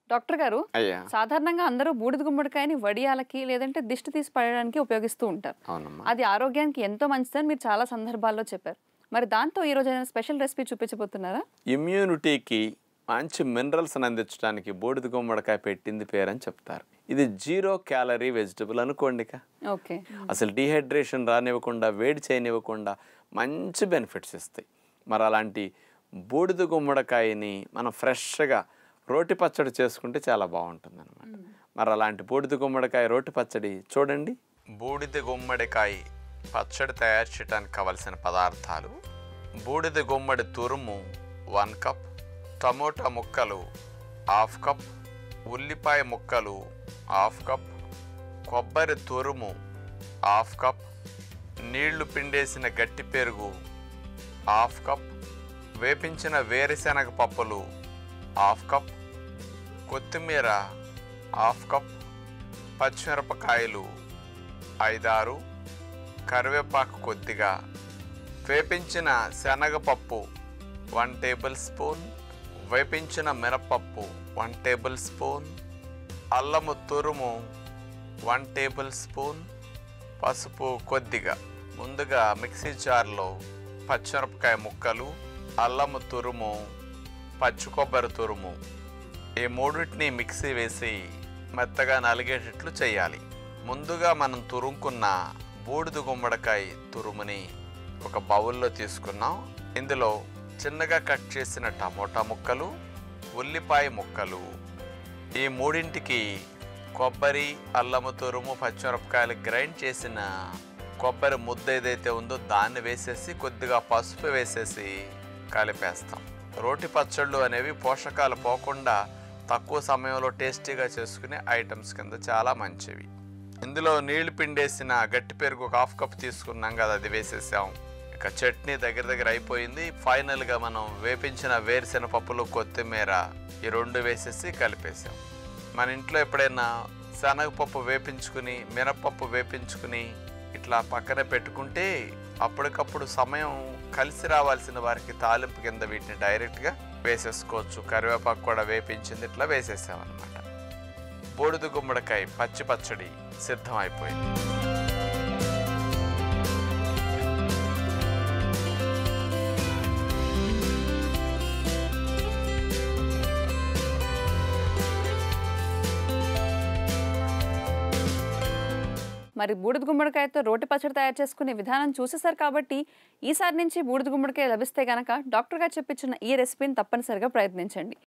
doctor గారు అయ్యా సాధారణంగా అందరూ బూడిద గుమ్మడికాయని వడియాలకి లేదంటే దిష్టి తీసి పడడానికి ఉపయోగిస్తూ ఉంటారు అవునమ్మా అది ఆరోగ్యానికి ఎంతో మంచిదని మీరు చాలా సందర్భాల్లో చెప్పారు మరి దాంతో ఈ రోజు ఏదైనా స్పెషల్ రెసిపీ చూపించబోతున్నారా ఇమ్యూనిటీకి మంచి మినరల్స్ అందించడానికి బూడిద గుమ్మడికాయ పెట్టింది పేరని చెప్తారు ఇది జీరో క్యాలరీ వెజిటబుల్ అనుకోండిక ఓకే అసలు డీహైడ్రేషన్ రానివ్వకుండా వేడి చేయనివ్వకుండా మంచి బెనిఫిట్స్ ఇస్తాయి మరి అలాంటి బూడిద గుమ్మడికాయని మనం ఫ్రెష్గా రోటి పచ్చడి చేసుకుంటే చాలా బాగుంటుంది అనమాట మరి అలాంటి బూడిద గుమ్మడికాయ రోటి పచ్చడి చూడండి బూడిద గుమ్మడికాయ పచ్చడి తయారు చేయడానికి కావలసిన పదార్థాలు బూడిద గుమ్మడి తురుము వన్ కప్ టమోటా ముక్కలు హాఫ్ కప్ ఉల్లిపాయ ముక్కలు హాఫ్ కప్ కొబ్బరి తురుము హాఫ్ కప్ నీళ్లు పిండేసిన గట్టి పెరుగు హాఫ్ కప్ వేపించిన వేరుశనగ పప్పులు హాఫ్ కప్ కొత్తిమీర హాఫ్ కప్ పచ్చిమిరపకాయలు ఐదారు కరివేపాకు కొద్దిగా వేపించిన శనగపప్పు వన్ టేబుల్ స్పూన్ వేపించిన మినపప్పు వన్ టేబుల్ స్పూన్ అల్లము తురుము వన్ టేబుల్ స్పూన్ పసుపు కొద్దిగా ముందుగా మిక్సీ జార్లో పచ్చిమిరపకాయ ముక్కలు అల్లము తురుము పచ్చి కొబ్బరి తురుము ఈ మూడింటిని మిక్సీ వేసి మెత్తగా నలిగేటట్లు చేయాలి ముందుగా మనం తురుముకున్న బూడిద గుమ్మడికాయ తురుముని ఒక బౌల్లో తీసుకున్నాం ఇందులో చిన్నగా కట్ చేసిన టమోటా ముక్కలు ఉల్లిపాయ ముక్కలు ఈ మూడింటికి కొబ్బరి అల్లము తురుము పచ్చిమిరపకాయలు గ్రైండ్ చేసిన కొబ్బరి ముద్ద ఏదైతే ఉందో దాన్ని వేసేసి కొద్దిగా పసుపు వేసేసి కలిపేస్తాం రోటి పచ్చళ్ళు అనేవి పోషకాలు పోకుండా తక్కువ సమయంలో టేస్టీగా చేసుకునే ఐటమ్స్ కింద చాలా మంచివి ఇందులో నీళ్లు పిండేసిన గట్టి పెరుగు ఒక హాఫ్ కప్ తీసుకున్నాం కదా అది వేసేసాం ఇక చట్నీ దగ్గర దగ్గర అయిపోయింది ఫైనల్గా మనం వేపించిన వేరుశెనగ పప్పులు కొత్తిమీర ఈ రెండు వేసేసి కలిపేసాం మన ఇంట్లో ఎప్పుడైనా శనగపప్పు వేపించుకుని మినపప్పు వేపించుకుని ఇట్లా పక్కన పెట్టుకుంటే అప్పటికప్పుడు సమయం కలిసి రావాల్సిన వారికి తాలింపు కింద వీటిని డైరెక్ట్గా వేసేసుకోవచ్చు కరివేపాకు కూడా వేపించింది ఇట్లా వేసేసామన్నమాట బూడిద గుమ్మడికాయ పచ్చి పచ్చడి సిద్ధం అయిపోయింది మరి బూడిద గుమ్మడికాయతో రోటి పచ్చడి తయారు చేసుకునే విధానం చూసేశారు కాబట్టి ఈసారి నుంచి బూడిద గుమ్మడికాయ లభిస్తే గనక డాక్టర్ గారు చెప్పించిన ఈ రెసిపీని తప్పనిసరిగా ప్రయత్నించండి